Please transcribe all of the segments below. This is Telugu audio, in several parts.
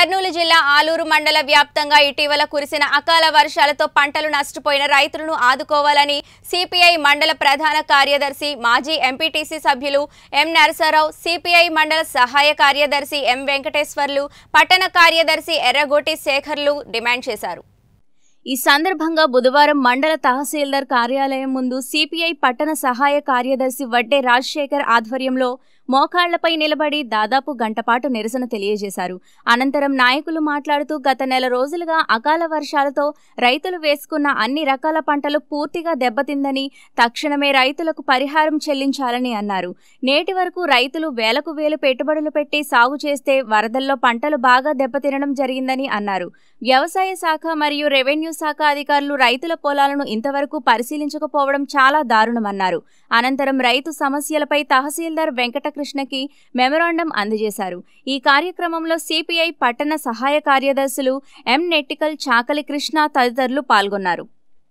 కర్నూలు జిల్లా ఆలూరు మండల వ్యాప్తంగా ఇటీవల కురిసిన అకాల వర్షాలతో పంటలు నష్టపోయిన రైతులను ఆదుకోవాలని సిపిఐ మండల ప్రధాన కార్యదర్శి మాజీ ఎంపీటీసీ సభ్యులు ఎం నరసరావు సిపిఐ మండల సహాయ కార్యదర్శి ఎం వెంకటేశ్వర్లు పట్టణ కార్యదర్శి ఎర్రగోటి శేఖర్లు డిమాండ్ చేశారు ఈ సందర్భంగా బుధవారం మండల తహసీల్దార్ కార్యాలయం ముందు సిపిఐ పట్టణ సహాయ కార్యదర్శి వడ్డే రాజశేఖర్ ఆధ్వర్యంలో మోకాళ్లపై నిలబడి దాదాపు గంటపాటు నిరసన తెలియజేశారు అనంతరం నాయకులు మాట్లాడుతూ గత నెల రోజులుగా అకాల వర్షాలతో రైతులు వేసుకున్న అన్ని రకాల పంటలు పూర్తిగా దెబ్బతిందని తక్షణమే రైతులకు పరిహారం చెల్లించాలని అన్నారు నేటి వరకు రైతులు వేలకు వేలు పెట్టుబడులు పెట్టి సాగు చేస్తే వరదల్లో పంటలు బాగా దెబ్బతినడం జరిగిందని అన్నారు వ్యవసాయ శాఖ మరియు రెవెన్యూ శాఖ అధికారులు రైతుల పొలాలను ఇంతవరకు పరిశీలించకపోవడం చాలా దారుణమన్నారు అనంతరం రైతు సమస్యలపై తహసీల్దార్ వెంకటకృష్ణకి మెమరాండం అందజేశారు ఈ కార్యక్రమంలో సిపిఐ పట్టణ సహాయ కార్యదర్శులు ఎం నెట్టికల్ చాకలి కృష్ణ తదితరులు పాల్గొన్నారు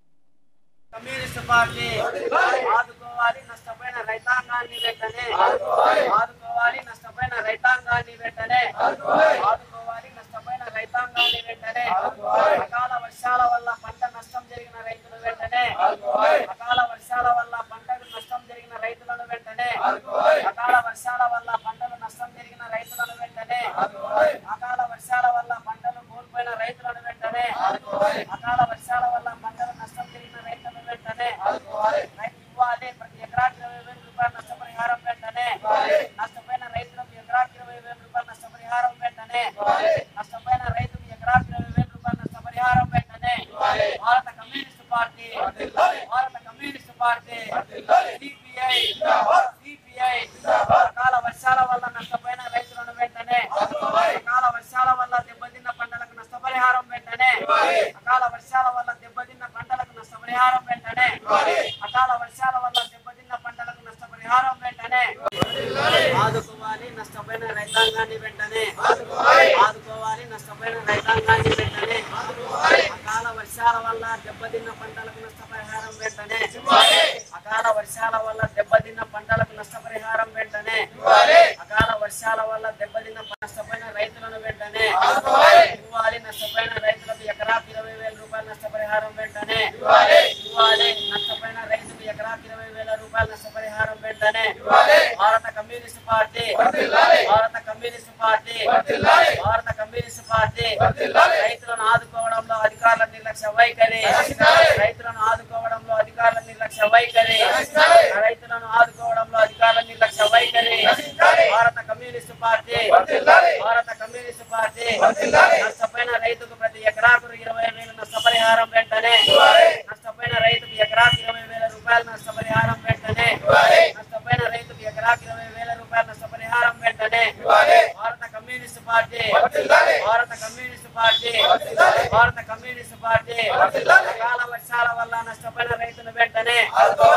కమ్యూనిస్ట్ పార్టీ ఆదుకోవాలి నష్టపోయిన రైతాంగాన్ని వెంటనే ఆదుకోవాలి నష్టపోయిన రైతాంగాన్ని వెంటనే ఆదుకోవాలి నష్టపోయిన రైతాంగాన్ని వెంటనే అకాల వర్షాల వల్ల పంట నష్టం జరిగిన రైతులు వెంటనే అకాల వర్షాల వల్ల పంటకు నష్టం జరిగిన రైతులను వెంటనే అకాల వర్షాల వల్ల పంటలు నష్టం జరిగిన రైతులను వెంటనే అకాల వర్షాల వల్ల పంటలు కోల్పోయిన రైతులను వెంటనే అకాల వర్షాల వల్ల పంటలు నష్టం జరిగిన రైతులను వెంటనే రైతు ఇవ్వాలి ప్రతి ఎకరాకి ఇరవై వేల రూపాయల నష్టపరిహారం వెంటనే నష్టపోయిన రైతులకు ఎకరాకి ఇరవై వేల రూపాయల నష్టపరిహారం వెంటనే నష్టపోయిన రైతుకు ఎకరాకి ఇరవై వేల రూపాయల నష్టపరిహారం వెంటనే భారత కమ్యూనిస్ట్ పార్టీ భారత కమ్యూనిస్ట్ పార్టీ సిపిఐ సిపిఐ అకాల వర్షాల వల్ల నష్టపోయిన రైతులను వెంటనే అకాల వర్షాల వల్ల దెబ్బతిన్న పంటలకు నష్టపరిహారం వెంటనే అకాల వర్షాల వల్ల దెబ్బతిన్న పంటలకు నష్టపరిహారం వెంటనే అకాల వర్షాల వల్ల దెబ్బతిన్న పంటలకు నష్టపరిహారం వెంటనే ఆదుకోవాలి నష్టపోయిన రైతాంగాన్ని వెంటనే ఆదుకోవాలి నష్టపోయిన రైతాంగాన్ని వెంటనే అకాల వర్షాల వల్ల దెబ్బతిన్న పంటలకు నష్టపరిహారం వెంటనే అకాల వర్షాల వల్ల దెబ్బతిన్న పంటలకు నష్టపరిహారం వెంటనే అకాల వర్షాల వల్ల దెబ్బతిన్న నష్టపోయిన రైతులను వెంటనే ఇవ్వాలి నష్టపోయిన రైతులకు ఎకరాకి ఇరవై వేల రూపాయల నష్టపరిహారం వెంటనే ఇవ్వాలి నష్టపోయిన రైతుకు ఎకరాకి ఇరవై వేల రూపాయల నష్టపరిహారం వెంటనే భారత కమ్యూనిస్ట్ పార్టీ భారత కమ్యూనిస్ట్ పార్టీ భారత కమ్యూనిస్ట్ పార్టీ రైతులను ఆదుకోవడంలో అధికారుల నిర్లక్ష్య వైఖరి రైతులను ఆదుకోవడంలో అధికారుల నిర్లక్ష్య వైఖరి రైతులను ఆదుకోవడంలో అధికారుల నిర్లక్ష్య వైఖరి భారత కమ్యూనిస్ట్ పార్టీ భారత కమ్యూనిస్ట్ పార్టీ నష్టపోయిన రైతుకు ప్రతి ఎకరాకు ఇరవై వేల నష్టపరిహారం వెంటనే నష్టపోయిన రైతుకు ఎకరాకు ఇరవై వేల రూపాయల నష్టపరిహారం వెంటనే నష్టపోయిన రైతుకు ఎకరాకు ఇరవై వేల రూపాయల నష్టపరిహారం వెంటనే భారత కమ్యూనిస్ట్ పార్టీ భారత కమ్యూనిస్ట్ పార్టీ భారత కమ్యూనిస్ట్ పార్టీ అకాల వర్షాల వల్ల నష్టపోయిన రైతులు వెంటనే